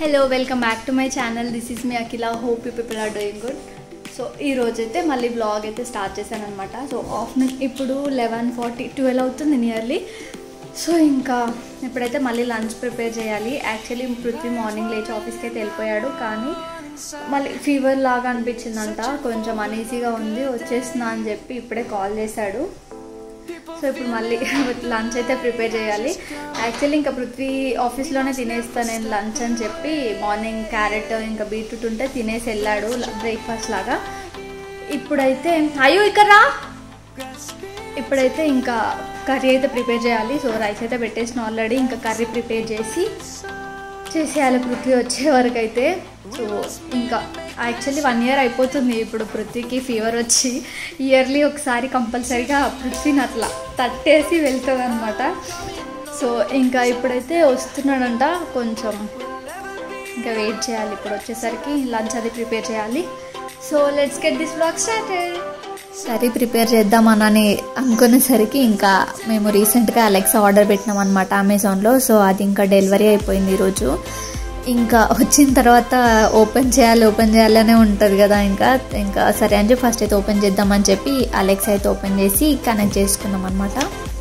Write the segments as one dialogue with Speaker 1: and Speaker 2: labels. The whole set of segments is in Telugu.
Speaker 1: Hello welcome back to my channel this is me Akhila hope you people are doing good so ఈ రోజైతే మళ్ళీ బ్లాగ్ అయితే స్టార్ట్ చేశాను అనమాట సో ఆఫ్టర్నూన్ ఇప్పుడు లెవెన్ ఫార్టీ ట్వెల్వ్ అవుతుంది నియర్లీ సో ఇంకా ఇప్పుడైతే మళ్ళీ లంచ్ ప్రిపేర్ చేయాలి యాక్చువల్లీ పృథ్వీ మార్నింగ్ లేచి ఆఫీస్కి అయితే వెళ్ళిపోయాడు కానీ మళ్ళీ ఫీవర్ లాగా అనిపించిందంట కొంచెం అనీజీగా ఉంది వచ్చేస్తున్నా అని చెప్పి ఇప్పుడే కాల్ చేశాడు సో ఇప్పుడు మళ్ళీ లంచ్ అయితే ప్రిపేర్ చేయాలి యాక్చువల్లీ ఇంకా పృథ్వీ ఆఫీస్లోనే తినేస్తాను నేను లంచ్ అని చెప్పి మార్నింగ్ క్యారెట్ ఇంకా బీట్రూట్ ఉంటే తినేసి వెళ్ళాడు బ్రేక్ఫాస్ట్ లాగా ఇప్పుడైతే అయ్యో ఇక్కడ రా ఇప్పుడైతే ఇంకా కర్రీ అయితే ప్రిపేర్ చేయాలి సో రైస్ అయితే పెట్టేసిన ఆల్రెడీ ఇంకా కర్రీ ప్రిపేర్ చేసి చేసేయాలి పృథ్వీ వచ్చే వరకు అయితే సో ఇంకా యాక్చువల్లీ వన్ ఇయర్ అయిపోతుంది ఇప్పుడు పృథ్వీకి ఫీవర్ వచ్చి ఇయర్లీ ఒకసారి కంపల్సరీగా పృథ్వీని అట్లా తట్టేసి వెళ్తుంది అనమాట సో ఇంకా ఇప్పుడైతే వస్తున్నాడంట కొంచెం ఇంకా వెయిట్ చేయాలి ఇప్పుడు వచ్చేసరికి లంచ్ అది ప్రిపేర్ చేయాలి so let's get this blog started సరే ప్రిపేర్ చేద్దామని అనుకునేసరికి ఇంకా మేము రీసెంట్గా అలెక్సా ఆర్డర్ పెట్టినాం అనమాట అమెజాన్లో సో అది ఇంకా డెలివరీ అయిపోయింది ఈరోజు ఇంకా వచ్చిన తర్వాత ఓపెన్ చేయాలి ఓపెన్ చేయాలనే ఉంటుంది కదా ఇంకా ఇంకా సరే అని చెప్పి ఫస్ట్ అయితే ఓపెన్ చేద్దామని చెప్పి అలెక్సా అయితే ఓపెన్ చేసి కనెక్ట్ చేసుకున్నాం అనమాట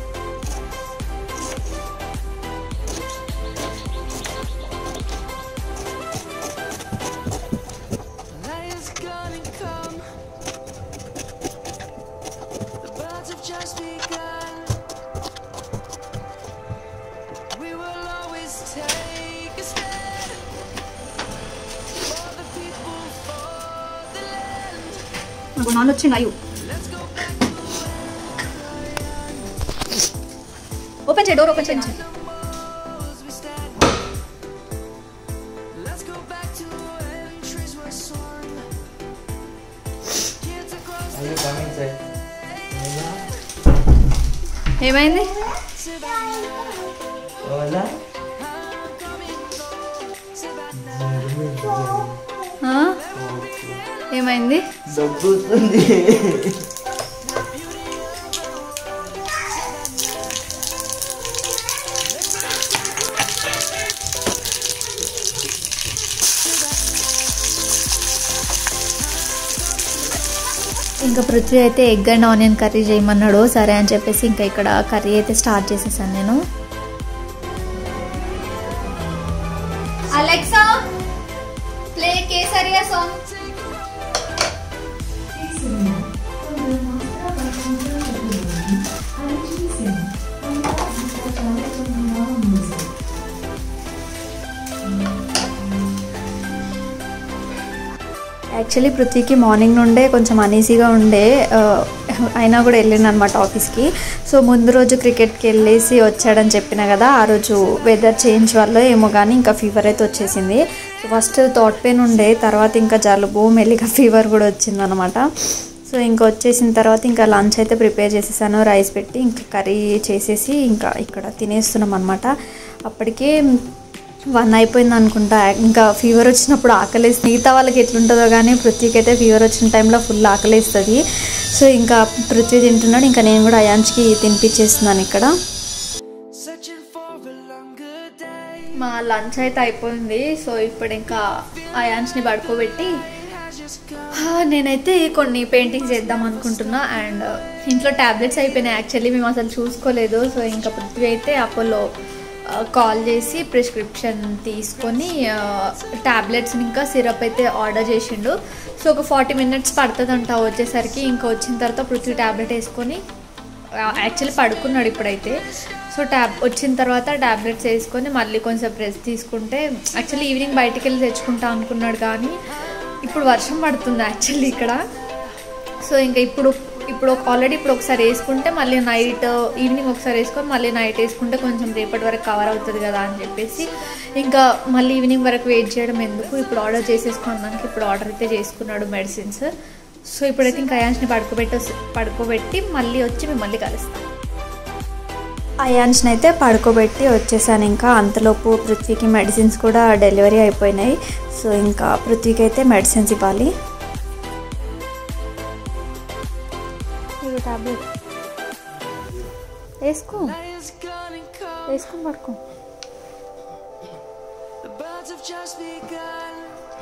Speaker 2: Light is gonna come. The birds have just begun. We will always take a stand for the people, for the land.
Speaker 1: నాకు నాన్న వచ్చిండు అయ్యో
Speaker 2: Let's go back to
Speaker 1: open చేయి డోర్ ఓపెన్ చేయించండి
Speaker 2: those we stand. Let's go back to when trees were soaring. Here to close
Speaker 3: Are you coming, sir?
Speaker 1: ఏమైంది
Speaker 3: Hola.
Speaker 1: ఆ? ఏమైంది
Speaker 3: డబ్బు వస్తుంది
Speaker 1: ఇంకా పృథ్వీ అయితే ఎగ్ అండ్ ఆనియన్ కర్రీ చేయమన్నాడు సరే అని చెప్పేసి ఇంకా ఇక్కడ కర్రీ అయితే స్టార్ట్ చేసేసాను నేను Alexa play Kesariya song actually పృథ్వీకి మార్నింగ్ నుండే కొంచెం అనీజీగా ఉండే ఆ, అయినా కూడా వెళ్ళిండు అనమాట ఆఫీస్కి సో ముందు రోజు క్రికెట్కి వెళ్ళేసి వచ్చాడని చెప్పిన కదా ఆ రోజు వెదర్ చేంజ్ వల్ల ఏమో కానీ ఇంకా ఫీవర్ అయితే వచ్చేసింది సో ఫస్ట్ థాట్ పెయిన్ ఉండే తర్వాత ఇంకా జలుబు మెల్లిగా ఫీవర్ కూడా వచ్చిందనమాట సో ఇంకా వచ్చేసిన తర్వాత ఇంకా లంచ్ అయితే ప్రిపేర్ చేసేసాను రైస్ పెట్టి ఇంకా కర్రీ చేసేసి ఇంకా ఇక్కడ తినేస్తున్నాం అనమాట అప్పటికే వన్ అయిపోయింది అనుకుంటా ఇంకా ఫీవర్ వచ్చినప్పుడు ఆకలేస్తుంది మిగతా వాళ్ళకి ఎట్లుంటుందో కానీ పృథ్వీకి అయితే ఫీవర్ వచ్చిన టైంలో ఫుల్ ఆకలేస్తుంది సో ఇంకా పృథ్వీ తింటున్నాడు ఇంకా నేను కూడా అయాంచ్కి తినిపించేస్తున్నాను ఇక్కడ
Speaker 2: Searching for a longer day.
Speaker 1: మా లంచ్ అయితే అయిపోయింది సో ఇప్పుడు ఇంకా అయాంచ్ని పడుకోబెట్టి
Speaker 2: Has just come.
Speaker 1: ఆ, నేనైతే కొన్ని పెయింటింగ్స్ చేద్దాం అనుకుంటున్నా అండ్ ఇంట్లో ట్యాబ్లెట్స్ అయిపోయినాయి యాక్చువల్లీ మేము అసలు చూసుకోలేదు సో ఇంకా పృథ్వీ అయితే అపోలో కాల్ చేసి ప్రిస్క్రిప్షన్ తీసుకొని ట్యాబ్లెట్స్ ఇంకా సిరప్ అయితే ఆర్డర్ చేసిండు సో ఒక ఫార్టీ మినిట్స్ పడుతుందంట వచ్చేసరికి ఇంకా వచ్చిన తర్వాత పృథ్వీ ట్యాబ్లెట్ వేసుకొని యాక్చువల్లీ పడుకున్నాడు ఇప్పుడైతే సో ట్యాబ్ వచ్చిన తర్వాత ట్యాబ్లెట్స్ వేసుకొని మళ్ళీ కొంచెం రెస్ట్ తీసుకుంటే యాక్చువల్లీ ఈవినింగ్ బయటికి వెళ్ళి తెచ్చుకుంటా అనుకున్నాడు కానీ ఇప్పుడు వర్షం పడుతుంది యాక్చువల్లీ ఇక్కడ సో ఇంకా ఇప్పుడు ఇప్పుడు ఆల్రెడీ ఇప్పుడు ఒకసారి వేసుకుంటే మళ్ళీ నైట్ ఈవినింగ్ ఒకసారి వేసుకొని మళ్ళీ నైట్ వేసుకుంటే కొంచెం రేపటి వరకు కవర్ అవుతుంది కదా అని చెప్పేసి ఇంకా మళ్ళీ ఈవినింగ్ వరకు వెయిట్ చేయడం ఎందుకు ఇప్పుడు ఆర్డర్ చేసేసుకున్నానికి ఇప్పుడు ఆర్డర్ అయితే చేసుకున్నాడు మెడిసిన్స్ సో ఇప్పుడైతే ఇంకా అయాన్స్ని పడుకోబెట్టి పడుకోబెట్టి మళ్ళీ వచ్చి మిమ్మల్ని కలుస్తాం అయాన్స్ని అయితే పడుకోబెట్టి వచ్చేసాను ఇంకా అంతలోపు పృథ్వీకి మెడిసిన్స్ కూడా డెలివరీ అయిపోయినాయి సో ఇంకా పృథ్వీకి అయితే మెడిసిన్స్ ఇవ్వాలి టాబ్లెట్ వేసుకో
Speaker 2: Light is gonna come.
Speaker 1: వేసుకొని పడుకో
Speaker 2: The birds words have just begun.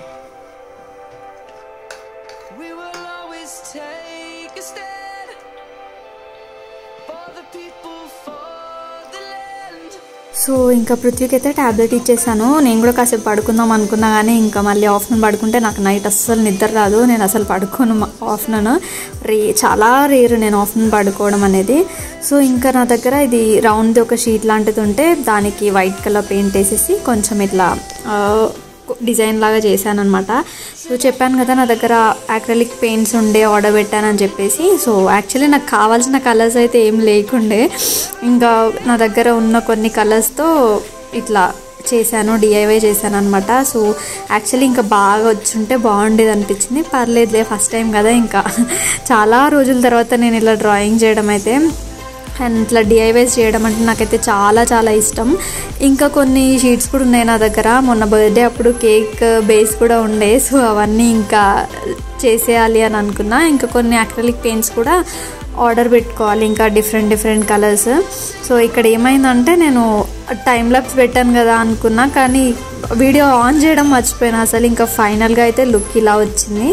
Speaker 2: We will always take a stand for the people, for the land.
Speaker 1: So ఇంకా పృథ్వీకి అయితే ట్యాబ్లెట్ ఇచ్చేసాను నేను కూడా కాసేపు పడుకుందాం అనుకున్నా కానీ ఇంకా మళ్ళీ ఆఫ్టర్నూన్ పడుకుంటే నాకు నైట్ అస్సలు నిద్ర రాదు నేను అసలు పడుకోను ఆఫ్టర్నూన్ రే చాలా రేరు నేను ఆఫ్టర్నూన్ పడుకోవడం అనేది సో ఇంకా నా దగ్గర ఇది రౌండ్ ఒక షీట్ లాంటిది ఉంటే దానికి వైట్ కలర్ పెయింట్ వేసేసి కొంచెం ఇట్లా ఆ, డిజైన్ లాగా చేశాను అనమాట సో చెప్పాను కదా నా దగ్గర యాక్రలిక్ పెయింట్స్ ఉండే ఆర్డర్ పెట్టానని చెప్పేసి సో యాక్చువల్లీ నాకు కావాల్సిన కలర్స్ అయితే ఏం లేకుండే ఇంకా నా దగ్గర ఉన్న కొన్ని కలర్స్తో ఇట్లా చేశాను డిఐవై చేశాను అనమాట సో యాక్చువల్లీ ఇంకా బాగా వచ్చుంటే బాగుండేది అనిపించింది పర్లేదులే ఫస్ట్ టైం కదా ఇంకా చాలా రోజుల తర్వాత నేను ఇలా డ్రాయింగ్ చేయడం అయితే అండ్ ఇట్లా డిఐవైస్ చేయడం అంటే నాకైతే చాలా చాలా ఇష్టం ఇంకా కొన్ని షీట్స్ కూడా ఉన్నాయి నా దగ్గర మొన్న బర్త్డే అప్పుడు కేక్ బేస్ కూడా ఉండే సో అవన్నీ ఇంకా చేసేయాలి అని అనుకున్నా ఇంకా కొన్ని అక్రలిక్ పెయింట్స్ కూడా ఆర్డర్ పెట్టుకోవాలి ఇంకా డిఫరెంట్ డిఫరెంట్ కలర్స్ సో ఇక్కడ ఏమైందంటే నేను టైం లాప్స్ పెట్టాను కదా అనుకున్నా కానీ వీడియో ఆన్ చేయడం మర్చిపోయినా అసలు ఇంకా ఫైనల్గా అయితే లుక్ ఇలా వచ్చింది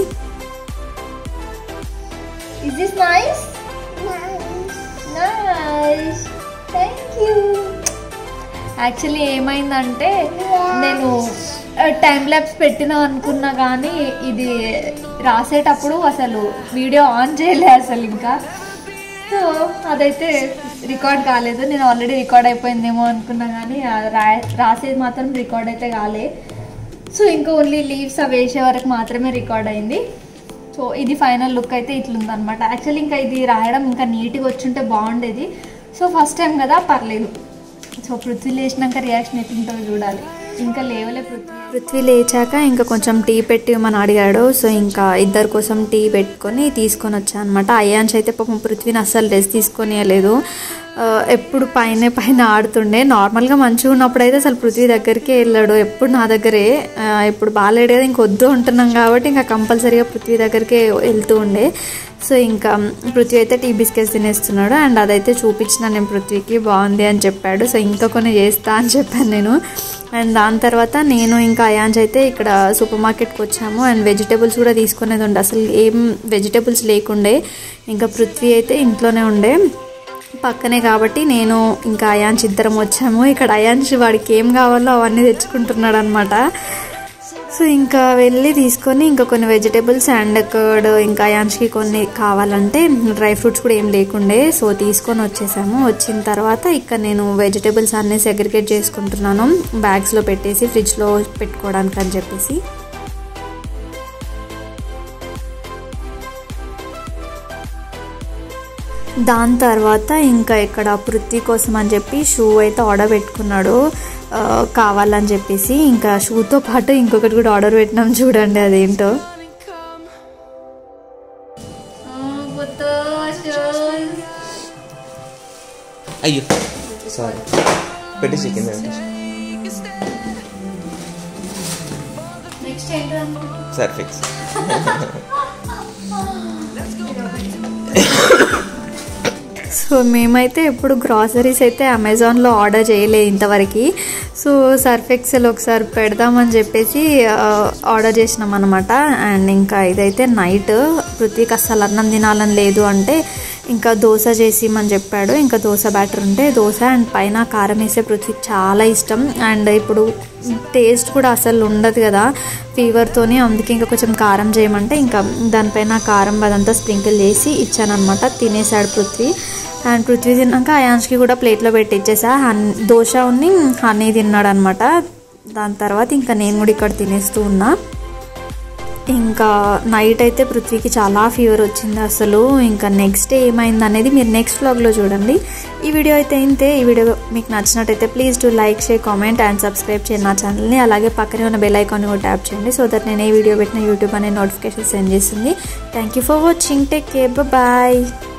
Speaker 3: Is this nice? Nice. Thank you.
Speaker 1: Actually ఏమైందంటే నేను టైం ల్యాబ్స్ పెట్టినా అనుకున్నా కానీ ఇది రాసేటప్పుడు అసలు వీడియో ఆన్ చేయలే అసలు ఇంకా సో అదైతే రికార్డ్ కాలేదు నేను ఆల్రెడీ రికార్డ్ అయిపోయిందేమో అనుకున్నా కానీ ఆ రా రాసేది మాత్రం రికార్డ్ అయితే కాలే సో ఇంకా ఓన్లీ లీవ్స్ అవి వేసే వరకు మాత్రమే రికార్డ్ అయింది సో ఇది ఫైనల్ లుక్ అయితే ఇట్లుందనమాట యాక్చువల్లీ ఇంకా ఇది రాయడం ఇంకా నీట్గా వచ్చుంటే బాగుండేది సో ఫస్ట్ టైం కదా పర్లేదు సో పృథ్వీ లేచినాక రియాక్షన్ ఎట్లుంటుందో చూడాలి ఇంకా లేవలే పృథ్వీ పృథ్వీ లేచాక ఇంకా కొంచెం టీ పెట్టి మన అడిగాడు సో ఇంకా ఇద్దరి కోసం టీ పెట్టుకొని తీసుకొని వచ్చా అనమాట అయ్యాన్స్ అయితే పాపం పృథ్వీని అస్సలు రెస్ట్ తీసుకొని లేదు ఎప్పుడు పైన పైన ఆడుతుండే నార్మల్గా మంచిగా ఉన్నప్పుడు అయితే అసలు పృథ్వీ దగ్గరికి వెళ్ళాడు ఎప్పుడు నా దగ్గరే ఆ, ఇప్పుడు బాగాలేడు కదా ఇంక వద్దు ఉంటున్నాం కాబట్టి ఇంకా కంపల్సరీగా పృథ్వీ దగ్గరికే వెళ్తూ ఉండే సో ఇంకా పృథ్వీ అయితే టీ బిస్కెట్స్ తినేస్తున్నాడు అండ్ అదైతే చూపించిన నేను పృథ్వీకి బాగుంది అని చెప్పాడు సో ఇంకా కొన్ని చేస్తా అని చెప్పాను నేను అండ్ దాని తర్వాత నేను ఇంకా అయాంజ్ అయితే ఇక్కడ సూపర్ మార్కెట్కి వచ్చాము అండ్ వెజిటేబుల్స్ కూడా తీసుకునేది ఉండే అసలు ఏం వెజిటేబుల్స్ లేకుండే ఇంకా పృథ్వీ అయితే ఇంట్లోనే ఉండే పక్కనే కాబట్టి నేను ఇంకా అయాంచ్ ఇద్దరం వచ్చాము ఇక్కడ అయాంచ్ వాడికి ఏం కావాలో అవన్నీ తెచ్చుకుంటున్నాడు అనమాట సో ఇంకా వెళ్ళి తీసుకొని ఇంకా కొన్ని వెజిటేబుల్స్ అండ్ కర్డ్ ఇంకా అయాంచ్కి కొన్ని కావాలంటే డ్రై ఫ్రూట్స్ కూడా ఏం లేకుండే సో తీసుకొని వచ్చేసాము వచ్చిన తర్వాత ఇక్కడ నేను వెజిటేబుల్స్ అన్నీ సెగ్రిగేట్ చేసుకుంటున్నాను బ్యాగ్స్లో పెట్టేసి ఫ్రిడ్జ్లో పెట్టుకోవడానికి అని చెప్పేసి దాని తర్వాత ఇంకా ఇక్కడ పృథ్వీ కోసం అని చెప్పి షూ అయితే ఆర్డర్ పెట్టుకున్నాడు ఆ, కావాలని చెప్పేసి ఇంకా షూతో పాటు ఇంకొకటి కూడా ఆర్డర్ పెట్టినాం చూడండి అదేంటో
Speaker 4: అయ్యో సారీ పెట్టి చికెన్
Speaker 1: నెక్స్ట్ ఏంటంటే
Speaker 4: సార్ ఫిక్స్
Speaker 1: సో మేమైతే ఎప్పుడు గ్రాసరీస్ అయితే అమెజాన్లో ఆర్డర్ చేయలే ఇంతవరకు సో సర్ఫ్ ఎక్సెల్ ఒకసారి పెడదామని చెప్పేసి ఆ, ఆర్డర్ చేసినాం అనమాట అండ్ ఇంకా ఇదైతే నైట్ పృథ్వీకి అస్సలు అన్నం తినాలని లేదు అంటే ఇంకా దోశ చేసిమని చెప్పాడు ఇంకా దోశ బ్యాటర్ ఉంటే దోశ అండ్ పైన కారం వేసే పృథ్వీకి చాలా ఇష్టం అండ్ ఇప్పుడు టేస్ట్ కూడా అసలు ఉండదు కదా ఫీవర్తోని అందుకే ఇంకా కొంచెం కారం చేయమంటే ఇంకా దానిపైన కారం అదంతా స్ప్రింకిల్ చేసి ఇచ్చానమాట తినేసాడు పృథ్వీ అండ్ పృథ్వీ తిన్నాక అయాన్స్కి కూడా ప్లేట్లో పెట్టి ఇచ్చేసా హన్ దోశ ఉన్ని హనీ తిన్నాడు అనమాట దాని తర్వాత ఇంకా నేను కూడా ఇక్కడ తినేస్తూ ఉన్నా ఇంకా నైట్ అయితే పృథ్వీకి చాలా ఫీవర్ వచ్చింది అసలు ఇంకా నెక్స్ట్ డే ఏమైంది అనేది మీరు నెక్స్ట్ వ్లాగ్లో చూడండి ఈ వీడియో అయితే ఇంతే ఈ వీడియో మీకు నచ్చినట్టయితే please to like share comment and subscribe చేయండి నా ఛానల్ని అలాగే పక్కనే ఉన్న బెల్ ఐకాన్ కూడా ట్యాప్ చేయండి సో దట్ నేను ఏ వీడియో పెట్టిన యూట్యూబ్ అనే నోటిఫికేషన్ సెండ్ చేస్తుంది thank you for watching take care bye